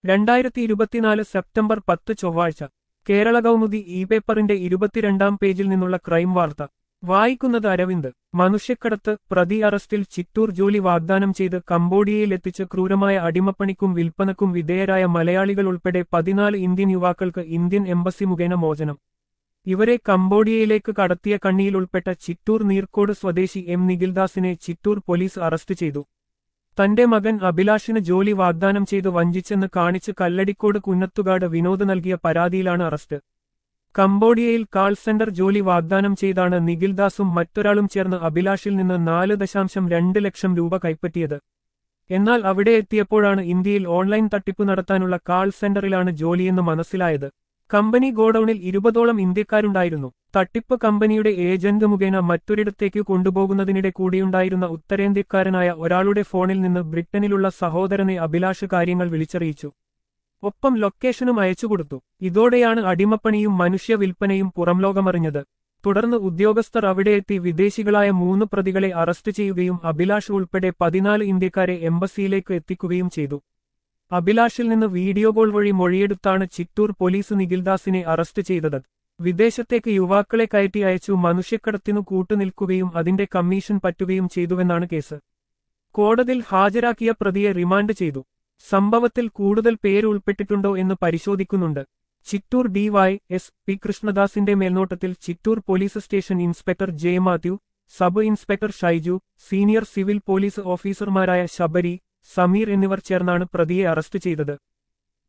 രണ്ടായിരത്തി ഇരുപത്തിനാല് സെപ്റ്റംബർ പത്ത് ചൊവ്വാഴ്ച കേരള കൗമുദി ഇ പേപ്പറിന്റെ ഇരുപത്തിരണ്ടാം പേജിൽ നിന്നുള്ള ക്രൈം വാർത്ത വായിക്കുന്നത് അരവിന്ദ് മനുഷ്യക്കടത്ത് പ്രതി അറസ്റ്റിൽ ചിറ്റൂർ ജോലി വാഗ്ദാനം ചെയ്ത് കംബോഡിയയിലെത്തിച്ച് ക്രൂരമായ അടിമപ്പണിക്കും വിൽപ്പനക്കും വിധേയരായ മലയാളികൾ ഉൾപ്പെടെ പതിനാല് ഇന്ത്യൻ യുവാക്കൾക്ക് ഇന്ത്യൻ എംബസി മുഖേന മോചനം ഇവരെ കംബോഡിയയിലേക്ക് കടത്തിയ കണ്ണിയിൽ ഉൾപ്പെട്ട ചിറ്റൂർ നീർക്കോട് സ്വദേശി എം നിഖിൽദാസിനെ ചിറ്റൂർ പോലീസ് അറസ്റ്റ് ചെയ്തു തന്റെ മകൻ അഭിലാഷിന് ജോലി വാഗ്ദാനം ചെയ്ത് വഞ്ചിച്ചെന്ന് കാണിച്ച് കല്ലടിക്കോട് കുന്നത്തുകാട് വിനോദ് നൽകിയ പരാതിയിലാണ് അറസ്റ്റ് കംബോഡിയയിൽ കാൾ സെന്റർ ജോലി വാഗ്ദാനം ചെയ്താണ് നിഖിൽദാസും മറ്റൊരാളും ചേർന്ന് അഭിലാഷിൽ നിന്ന് നാല് ദശാംശം രണ്ട് ലക്ഷം രൂപ കൈപ്പറ്റിയത് എന്നാൽ അവിടെ എത്തിയപ്പോഴാണ് ഇന്ത്യയിൽ ഓൺലൈൻ തട്ടിപ്പ് നടത്താനുള്ള കാൾ സെന്ററിലാണ് ജോലിയെന്ന് മനസ്സിലായത് കമ്പനി ഗോഡൌണിൽ ഇരുപതോളം ഇന്ത്യക്കാരുണ്ടായിരുന്നു തട്ടിപ്പ് കമ്പനിയുടെ ഏജന്റ് മുഖേന മറ്റൊരിടത്തേക്ക് കൊണ്ടുപോകുന്നതിനിടെ കൂടിയുണ്ടായിരുന്ന ഉത്തരേന്ത്യക്കാരനായ ഒരാളുടെ ഫോണിൽ നിന്ന് ബ്രിട്ടനിലുള്ള സഹോദരനെ അഭിലാഷ് കാര്യങ്ങൾ വിളിച്ചറിയിച്ചു ഒപ്പം ലൊക്കേഷനും അയച്ചുകൊടുത്തു ഇതോടെയാണ് അടിമപ്പണിയും മനുഷ്യ വിൽപ്പനയും പുറംലോകമറിഞ്ഞത് തുടർന്ന് ഉദ്യോഗസ്ഥർ അവിടെയെത്തി വിദേശികളായ മൂന്ന് പ്രതികളെ അറസ്റ്റ് ചെയ്യുകയും അഭിലാഷ് ഉൾപ്പെടെ പതിനാല് ഇന്ത്യക്കാരെ എംബസിയിലേക്ക് എത്തിക്കുകയും ചെയ്തു അഭിലാഷിൽ നിന്ന് വീഡിയോ കോൾ വഴി മൊഴിയെടുത്താണ് ചിറ്റൂർ പോലീസ് നിഖിൽദാസിനെ അറസ്റ്റ് ചെയ്തത് വിദേശത്തേക്ക് യുവാക്കളെ കയറ്റി അയച്ചു മനുഷ്യക്കടത്തിനു കൂട്ടുനിൽക്കുകയും അതിന്റെ കമ്മീഷൻ പറ്റുകയും ചെയ്തുവെന്നാണ് കേസ് കോടതിയിൽ ഹാജരാക്കിയ പ്രതിയെ റിമാൻഡ് ചെയ്തു സംഭവത്തിൽ കൂടുതൽ പേര് ഉൾപ്പെട്ടിട്ടുണ്ടോ എന്ന് പരിശോധിക്കുന്നുണ്ട് ചിറ്റൂർ ഡിവൈ എസ് പി കൃഷ്ണദാസിന്റെ മേൽനോട്ടത്തിൽ Chittur police station inspector J Mathew sub inspector Shaiju senior civil police ഓഫീസർമാരായ ശബരി സമീർ എന്നിവർ ചേർന്നാണ് പ്രതിയെ അറസ്റ്റ് ചെയ്തത്